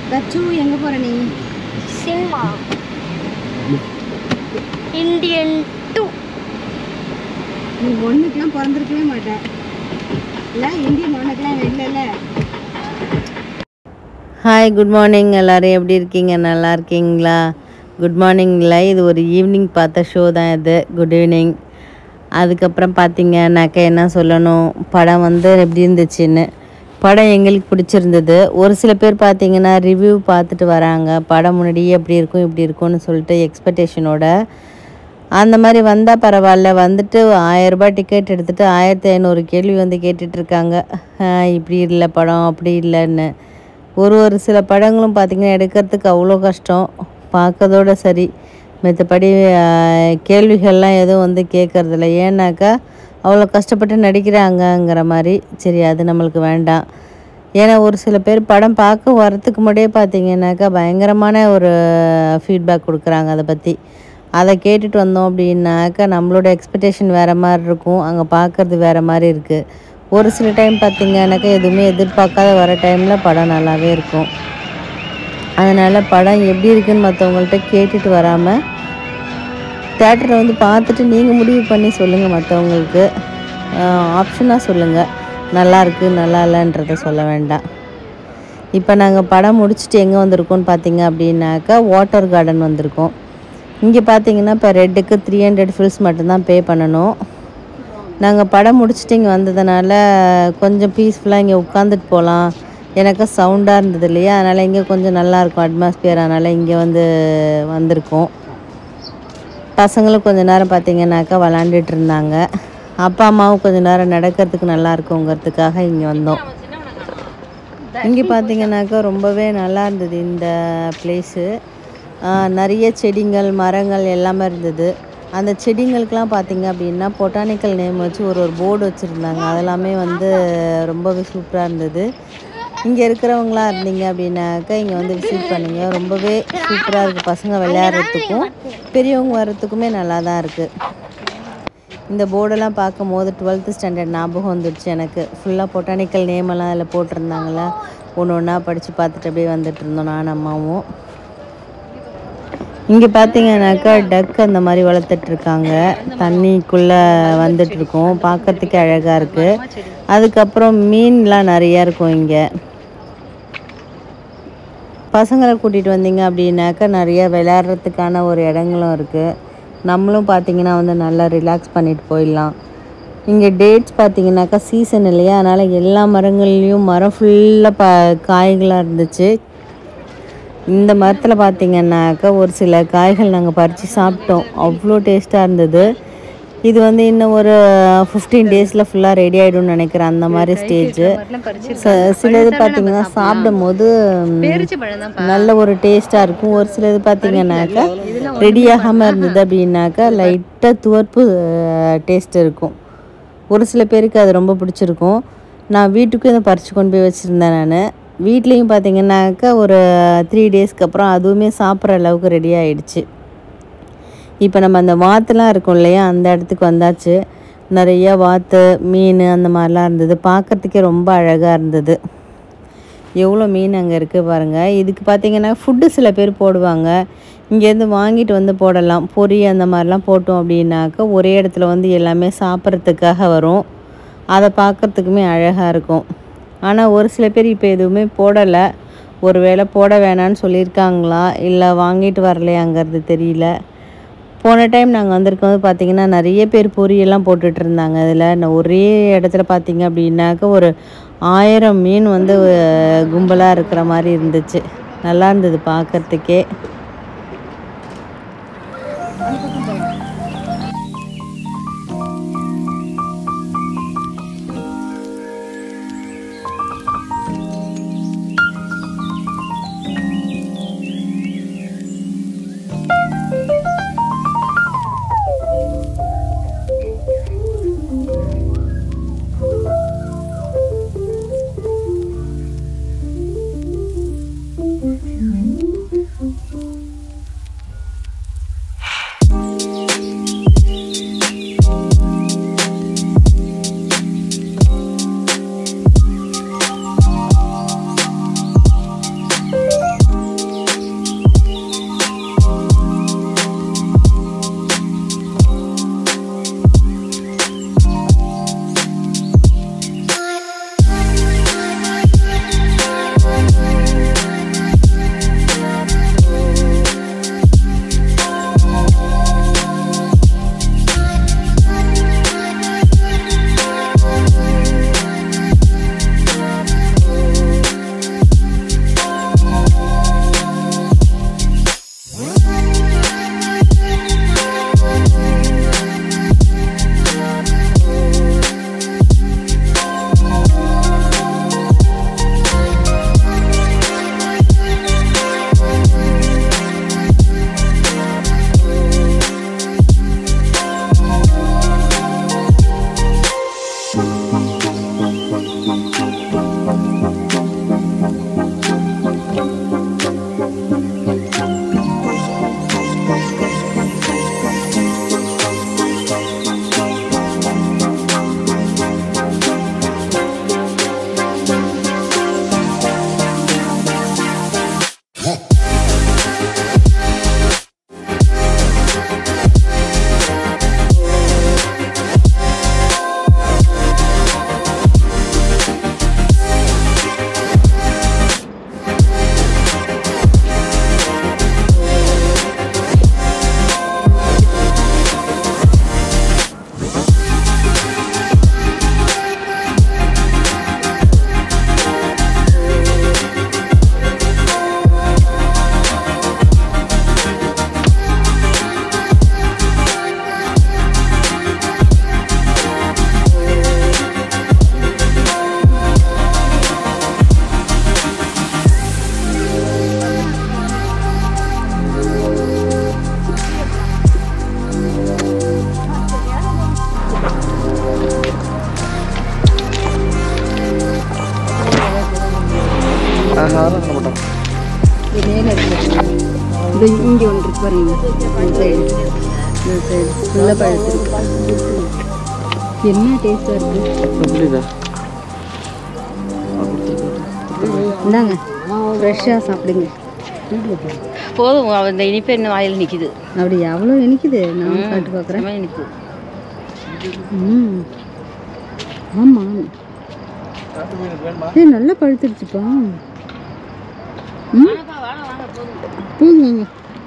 தச்சு எங்கே போகிற நீ சினிமா இந்தியன் டூ நீ ஒன்றுக்கெலாம் பிறந்திருக்கவே மாட்டேன் இல்லை இந்தியன் ஒன்றுக்கெலாம் இல்லைல்ல ஹாய் குட் மார்னிங் எல்லோரும் எப்படி இருக்கீங்க நல்லா இருக்கீங்களா குட் மார்னிங்கில் இது ஒரு ஈவினிங் பார்த்த ஷோ தான் இது குட் ஈவினிங் அதுக்கப்புறம் பார்த்தீங்கன்னாக்கா என்ன சொல்லணும் படம் வந்து எப்படி இருந்துச்சுன்னு படம் எங்களுக்கு பிடிச்சிருந்தது ஒரு சில பேர் பார்த்தீங்கன்னா ரிவ்யூ பார்த்துட்டு வராங்க படம் முன்னாடியே எப்படி இருக்கும் இப்படி இருக்கும்னு சொல்லிட்டு எக்ஸ்பெக்டேஷனோட அந்த மாதிரி வந்தால் பரவாயில்ல வந்துட்டு ஆயரரூபா டிக்கெட் எடுத்துகிட்டு ஆயிரத்தி ஐநூறு கேள்வி வந்து கேட்டுட்ருக்காங்க இப்படி இல்லை படம் அப்படி இல்லைன்னு ஒரு ஒரு சில படங்களும் பார்த்திங்கன்னா எடுக்கிறதுக்கு அவ்வளோ கஷ்டம் பார்க்கறதோட சரி மற்றபடி கேள்விகள்லாம் எதுவும் வந்து கேட்குறதில்ல ஏன்னாக்கா அவ்வளோ கஷ்டப்பட்டு நடிக்கிறாங்கங்கிற மாதிரி சரி அது நம்மளுக்கு வேண்டாம் ஏன்னா ஒரு சில பேர் படம் பார்க்க வரத்துக்கு முன்னாடியே பார்த்தீங்கன்னாக்கா பயங்கரமான ஒரு ஃபீட்பேக் கொடுக்குறாங்க அதை பற்றி அதை கேட்டுட்டு வந்தோம் அப்படின்னாக்கா நம்மளோட எக்ஸ்பெக்டேஷன் வேறு மாதிரி இருக்கும் அங்கே பார்க்குறது வேறு மாதிரி இருக்குது ஒரு சில டைம் பார்த்தீங்கன்னாக்கா எதுவுமே எதிர்பார்க்காத வர டைமில் படம் நல்லாவே இருக்கும் அதனால் படம் எப்படி இருக்குன்னு மற்றவங்கள்ட்ட கேட்டுட்டு வராமல் தேட்டரை வந்து பார்த்துட்டு நீங்கள் முடிவு பண்ணி சொல்லுங்கள் மற்றவங்களுக்கு ஆப்ஷனாக சொல்லுங்கள் நல்லா இருக்கு நல்லா இல்லைன்றத சொல்ல வேண்டாம் இப்போ நாங்கள் படம் முடிச்சுட்டு எங்கே வந்திருக்கோம்னு பார்த்தீங்க அப்படின்னாக்கா வாட்டர் கார்டன் வந்திருக்கோம் இங்கே பார்த்தீங்கன்னா இப்போ ரெட்டுக்கு த்ரீ ஹண்ட்ரட் ஃபில்ஸ் மட்டும்தான் பே பண்ணணும் நாங்கள் படம் முடிச்சுட்டு இங்கே வந்ததுனால கொஞ்சம் பீஸ்ஃபுல்லாக இங்கே உட்காந்துட்டு போகலாம் எனக்கு சவுண்டாக இருந்தது இல்லையா அதனால் இங்கே கொஞ்சம் நல்லாயிருக்கும் அட்மாஸ்பியர் அதனால் இங்கே வந்து வந்திருக்கோம் பசங்களும் கொஞ்ச நேரம் பார்த்தீங்கன்னாக்கா விளாண்டுட்டு இருந்தாங்க அப்பா அம்மாவும் கொஞ்ச நேரம் நடக்கிறதுக்கு நல்லா இருக்குங்கிறதுக்காக இங்கே வந்தோம் இங்கே பார்த்தீங்கன்னாக்கா ரொம்பவே நல்லா இருந்தது இந்த பிளேஸு நிறைய செடிங்கள் மரங்கள் எல்லாமே இருந்தது அந்த செடிங்களுக்கெலாம் பார்த்தீங்க அப்படின்னா பொட்டானிக்கல் நேம் வச்சு ஒரு ஒரு போர்டு வச்சுருந்தாங்க அதெல்லாமே வந்து ரொம்பவே சூப்பராக இருந்தது இங்கே இருக்கிறவங்களாம் இருந்தீங்க அப்படின்னாக்கா இங்கே வந்து விசிட் பண்ணுங்க ரொம்பவே சூப்பராக இருக்குது பசங்க விளையாடுறதுக்கும் பெரியவங்க வர்றதுக்குமே நல்லா தான் இருக்குது இந்த போர்டெல்லாம் பார்க்கும் போது டுவெல்த்து ஸ்டாண்டர்ட் ஞாபகம் வந்துடுச்சு எனக்கு ஃபுல்லாக பொட்டானிக்கல் நேமெல்லாம் அதில் போட்டிருந்தாங்களா ஒன்று ஒன்றா படித்து பார்த்துட்டு அப்படியே வந்துட்டு இருந்தோம் நான் அம்மாவும் இங்கே பார்த்தீங்கன்னாக்கா டக் அந்த மாதிரி வளர்த்துட்ருக்காங்க தண்ணிக்குள்ளே வந்துட்டுருக்கோம் பார்க்கறதுக்கே அழகாக இருக்குது அதுக்கப்புறம் மீன்லாம் நிறையா இருக்கும் இங்கே பசங்களை கூட்டிகிட்டு வந்தீங்க அப்படின்னாக்கா நிறைய விளையாடுறதுக்கான ஒரு இடங்களும் இருக்குது நம்மளும் பார்த்தீங்கன்னா வந்து நல்லா ரிலாக்ஸ் பண்ணிட்டு போயிடலாம் இங்கே டேட்ஸ் பார்த்தீங்கன்னாக்கா சீசன் இல்லையா அதனால் எல்லா மரங்கள்லேயும் மரம் ஃபுல்லாக ப காய்களாக இருந்துச்சு இந்த மரத்தில் பார்த்தீங்கன்னாக்கா ஒரு சில காய்கள் நாங்கள் பறித்து சாப்பிட்டோம் அவ்வளோ டேஸ்ட்டாக இருந்தது இது வந்து இன்னும் ஒரு ஃபிஃப்டீன் டேஸில் ஃபுல்லாக ரெடி ஆகிடும்னு நினைக்கிறேன் அந்த மாதிரி ஸ்டேஜு சில இது பார்த்தீங்கன்னா சாப்பிடும் போது நல்ல ஒரு டேஸ்ட்டாக இருக்கும் ஒரு சில இது பார்த்தீங்கன்னாக்கா ரெடி ஆகாமல் இருந்தது அப்படின்னாக்கா லைட்டாக துவர்ப்பு டேஸ்ட் இருக்கும் ஒரு சில பேருக்கு அது ரொம்ப பிடிச்சிருக்கும் நான் வீட்டுக்கும் இதை பறித்து கொண்டு போய் வச்சுருந்தேன் நான் வீட்லேயும் பார்த்தீங்கன்னாக்கா ஒரு த்ரீ டேஸ்க்கு அப்புறம் அதுவுமே சாப்பிட்ற அளவுக்கு ரெடி ஆகிடுச்சு இப்போ நம்ம அந்த வாத்துலாம் இருக்கும் இல்லையா அந்த இடத்துக்கு வந்தாச்சு நிறைய வாத்து மீன் அந்த மாதிரிலாம் இருந்தது பார்க்குறதுக்கே ரொம்ப அழகாக இருந்தது எவ்வளோ மீன் அங்கே இருக்குது பாருங்கள் இதுக்கு பார்த்தீங்கன்னா ஃபுட்டு சில பேர் போடுவாங்க இங்கேருந்து வாங்கிட்டு வந்து போடலாம் பொரி அந்த மாதிரிலாம் போட்டோம் அப்படின்னாக்கா ஒரே இடத்துல வந்து எல்லாமே சாப்பிட்றதுக்காக வரும் அதை பார்க்குறதுக்குமே அழகாக இருக்கும் ஆனால் ஒரு சில பேர் இப்போ எதுவுமே போடலை ஒரு வேளை போட வேணான்னு சொல்லியிருக்காங்களா இல்லை வாங்கிட்டு வரலையாங்கிறது தெரியல போன டைம் நாங்கள் வந்திருக்கும்போது பார்த்தீங்கன்னா நிறைய பேர் பொரியெல்லாம் போட்டுட்டு இருந்தாங்க அதில் ஒரே இடத்துல பார்த்தீங்க அப்படின்னாக்க ஒரு ஆயிரம் மீன் வந்து கும்பலாக இருக்கிற மாதிரி இருந்துச்சு நல்லா இருந்தது பார்க்கறதுக்கே அதெல்லாம் பண்ண மாட்டாங்க இது மேலே இருக்கு இது இங்கே ஒன்று இருக்கு பாருங்க இந்த சைடு இந்த சைடு நல்ல பழுத்து இருக்கு என்ன டேஸ்ட்டாக இருக்கு புரியுதா இந்தாங்க ஃப்ரெஷ்ஷாக சாப்பிடுங்க போதும் அந்த இனிப்பு என்ன வாயில் நிற்கிது அப்படி எவ்வளோ இனிக்குது நான் சாப்பிட்டு பார்க்குறேன் இனிப்பு ம் ஆமாம் ஏய் நல்லா பழுத்துடுச்சுப்பா ம் போதும் வாங்க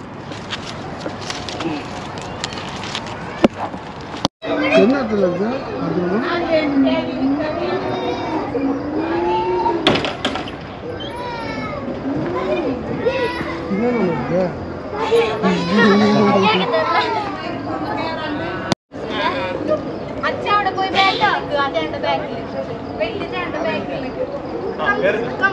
என்ன இடத்துல இருக்கு அது இன்னொன்று இருக்கு അച്ഛവിടെ പോയി ബാഗ് ആക്കുക അതേണ്ട ബാഗിൽ വെള്ളിന്റെ ബാഗിൽ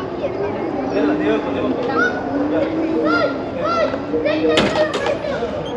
കം